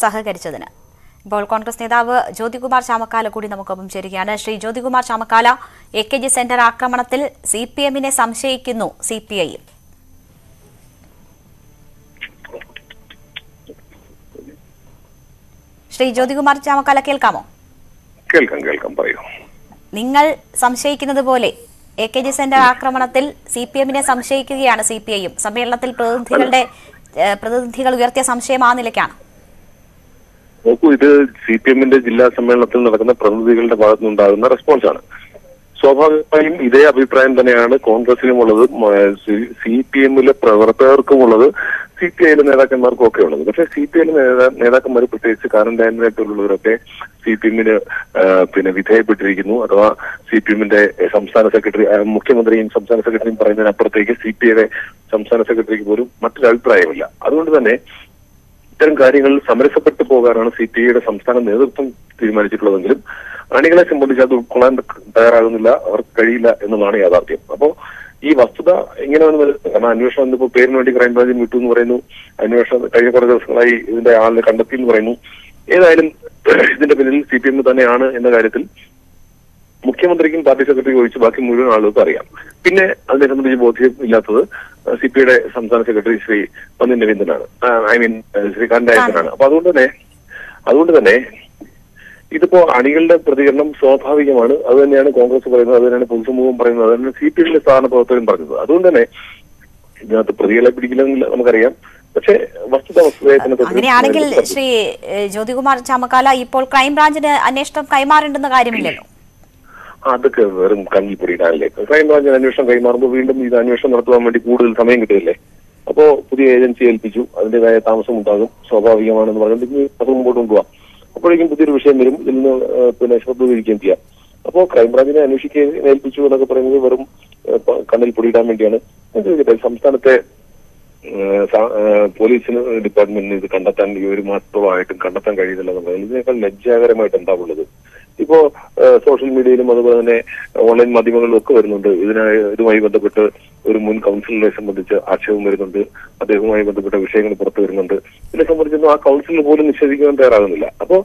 സഹകരിച്ചതിന് ഇപ്പോൾ കോൺഗ്രസ് നേതാവ് ജ്യോതികുമാർ ചാമക്കാല കൂടി നമുക്കൊപ്പം ചേരുകയാണ് Shri Jyothikumar Chamakkala A K G centre ആക്രമണത്തിൽ സി പി എമ്മിനെ സംശയിക്കുന്നു C P I Shri Jyothikumar Chamakkala കേൾക്കാമോ കേൾക്കാം കേൾക്കാം പറയൂ നിങ്ങൾ സംശയിക്കുന്നത് പോലെ എ കെ ജി സെന്റർ ആക്രമണത്തിൽ സി പി എമ്മിനെ സംശയിക്കുകയാണ് സി പി ഐയും സമ്മേളനത്തിൽ പ്രതിനിധികളുടെ ഏഹ്, പ്രതിനിധികൾ ഉയർത്തിയ സംശയം ആ നിലയ്ക്കാണ് നോക്കൂ ഇത് സി പി എമ്മിന്റെ ജില്ലാ സമ്മേളനത്തിൽ നടക്കുന്ന പ്രതിനിധികളുടെ ഭാഗത്തുനിന്നുണ്ടാകുന്ന റെസ്പോൺസാണ് സ്വാഭാവികമായും ഇതേ അഭിപ്രായം തന്നെയാണ് കോൺഗ്രസിനും ഉള്ളത് സി പി എമ്മിലെ പ്രവർത്തകർക്കും ഉള്ളത് സി പി ഐയിലെ നേതാക്കന്മാർക്കും ഒക്കെ ഉള്ളത് പക്ഷേ സി പി ഐയിലെ നേതാക്കന്മാർ പ്രത്യേകിച്ച് കാരന്റായിട്ടുള്ളവരൊക്കെ സി പി എമ്മിന് പിന്നെ വിധേയപ്പെട്ടിരിക്കുന്നു അഥവാ സി പി എമ്മിന്റെ സംസ്ഥാന സെക്രട്ടറി ആ, മുഖ്യമന്ത്രിയും സംസ്ഥാന സെക്രട്ടറിയും പറയുന്നതിനപ്പുറത്തേക്ക് സി പി ഐയുടെ സംസ്ഥാന സെക്രട്ടറിക്ക് പോലും മറ്റൊരു അഭിപ്രായമില്ല അതുകൊണ്ട് തന്നെ ഇത്തരം കാര്യങ്ങളിൽ സമരസപ്പെട്ടു പോകാനാണ് സി പി ഐയുടെ സംസ്ഥാന നേതൃത്വം തീരുമാനിച്ചിട്ടുള്ളതെങ്കിലും അണികളെ സംബന്ധിച്ച് അത് ഉൾക്കൊള്ളാൻ തയ്യാറാകുന്നില്ല അവർക്ക് കഴിയില്ല എന്നുള്ളതാണ് യാഥാർത്ഥ്യം അപ്പോ ഈ വസ്തുത എങ്ങനെയാണെന്ന് മനസ്സിലാക്കാം. കാരണം അന്വേഷണം ഇന്നിപ്പോ പേരിന് വേണ്ടി ക്രൈംബ്രാഞ്ച് വിട്ടു എന്ന് പറയുന്നു അന്വേഷണം കഴിഞ്ഞ കുറേ ദിവസങ്ങളായി ഇതിന്റെ ആളിനെ കണ്ടെത്തി എന്ന് പറയുന്നു ഏതായാലും ഇതിന്റെ പിന്നിൽ സി പി എം തന്നെയാണ് എന്ന കാര്യത്തിൽ മുഖ്യമന്ത്രിക്കും പാർട്ടി സെക്രട്ടറിക്കും ഒഴിച്ച് ബാക്കി മുഴുവൻ ആളുകൾക്കും അറിയാം പിന്നെ അതിനെ സംബന്ധിച്ച് ബോധ്യം ഇല്ലാത്തത് സി പി ഐയുടെ സംസ്ഥാന സെക്രട്ടറി ശ്രീ പന്നിൻ രവീന്ദ്രനാണ് ഐ മീൻ ശ്രീ കാന്തായപ്പനാണ് അപ്പൊ അതുകൊണ്ട് തന്നെ അതുകൊണ്ട് തന്നെ ഇതിപ്പോ അണികളുടെ പ്രതികരണം സ്വാഭാവികമാണ് അത് തന്നെയാണ് കോൺഗ്രസ് പറയുന്നത് അത് തന്നെയാണ് പൊതുസമൂഹം പറയുന്നത് അത് തന്നെയാണ് സി പി എമ്മിലെ സ്ഥാന പ്രവർത്തകരും പറഞ്ഞത് അതുകൊണ്ട് തന്നെ ഇതിനകത്ത് പ്രതികളെ പിടിക്കില്ലെന്ന് നമുക്കറിയാം പക്ഷേ വസ്തുത വസ്തുതയെ തന്നെ അങ്ങനെയാണെങ്കിൽ ശ്രീ ഏഹ്, ജ്യോതികുമാർ ചാമക്കാല ഇപ്പോൾ ക്രൈംബ്രാഞ്ചിന് അന്വേഷണം കൈമാറേണ്ടുന്ന കാര്യമില്ലല്ലോ അതൊക്കെ വെറും കഞ്ഞിപ്പൊടിയിടാനല്ലേ ക്രൈംബ്രാഞ്ചിന് അന്വേഷണം കൈമാറുമ്പോൾ വീണ്ടും ഇത് അന്വേഷണം നടത്തുവാൻ വേണ്ടി കൂടുതൽ സമയം കിട്ടില്ലേ അപ്പോ പുതിയ ഏജൻസി ഏൽപ്പിച്ചു അതിന്റേതായ താമസം ഉണ്ടാകും സ്വാഭാവികമാണെന്ന് പറഞ്ഞുകൊണ്ട് ഇനി അത് മുമ്പോട്ട് കൊണ്ടുപോകാം അപ്പോഴേക്കും പുതിയൊരു വിഷയം വരും ഇതിൽ നിന്ന് ഏഹ്, പിന്നെ ശ്രദ്ധ തിരിക്കുകയും ചെയ്യാം അപ്പോ ക്രൈംബ്രാഞ്ചിനെ അന്വേഷിക്കുകയും ഏൽപ്പിച്ചു എന്നൊക്കെ പറയുന്നത് വെറും ഏഹ്, പ- കണ്ണിൽ പൊടിയിടാൻ വേണ്ടിയാണ് ഞാൻ ചോദിക്കട്ടെ സംസ്ഥാനത്തെ ഏഹ് സ- ഏഹ് പോലീസിന് ഡിപ്പാർട്ട്മെന്റിന് ഇത് കണ്ടെത്താൻ ഈ ഒരു മാസത്തോളമായിട്ടും കണ്ടെത്താൻ കഴിയുന്നില്ല എന്നുള്ളത് ഇതിനേക്കാൾ ലജ്ജാകരമായിട്ട് എന്താ ഉള്ളത് ഇപ്പോ ഏഹ് സോഷ്യൽ മീഡിയയിലും അതുപോലെ തന്നെ ഓൺലൈൻ മാധ്യമങ്ങളിലും ഒക്കെ വരുന്നുണ്ട് ഇതിനായി ഇതുമായി ബന്ധപ്പെട്ട് ഒരു മുൻ കൗൺസിലറെ സംബന്ധിച്ച് ആക്ഷേപം വരുന്നുണ്ട് അദ്ദേഹവുമായി ബന്ധപ്പെട്ട വിഷയങ്ങൾ പുറത്തു വരുന്നുണ്ട് ഇതിനെ സംബന്ധിച്ചൊന്നും ആ കൗൺസിലിന് പോലും നിഷേധിക്കാൻ തയ്യാറാകുന്നില്ല അപ്പോ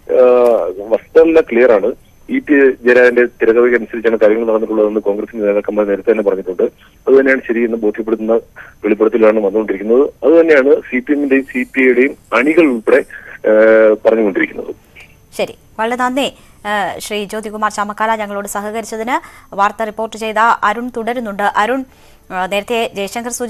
വസ്തുതല്ല ക്ലിയർ ആണ് ഇ പി ജയരാജന്റെ തിരകഥയ്ക്ക് അനുസരിച്ചാണ് കാര്യങ്ങൾ നടന്നിട്ടുള്ളതെന്ന് കോൺഗ്രസിന്റെ നേതാക്കന്മാർ നേരത്തെ തന്നെ പറഞ്ഞിട്ടുണ്ട് അത് തന്നെയാണ് ശരിയെന്ന് ബോധ്യപ്പെടുത്തുന്ന വെളിപ്പെടുത്തലാണ് വന്നുകൊണ്ടിരിക്കുന്നത് അത് തന്നെയാണ് സി പി എമ്മിന്റെയും സി പി ഐയുടെയും അണികൾ ഉൾപ്പെടെ ഏഹ്, പറഞ്ഞുകൊണ്ടിരിക്കുന്നത് ശരി വളരെ നന്ദി ഏഹ്, ശ്രീ ജ്യോതികുമാർ ചാമക്കാല ഞങ്ങളോട് സഹകരിച്ചതിന് വാർത്ത റിപ്പോർട്ട് ചെയ്ത അരുൺ തുടരുന്നുണ്ട് അരുൺ ഏഹ്, നേരത്തെ ജയശങ്കർ സൂചി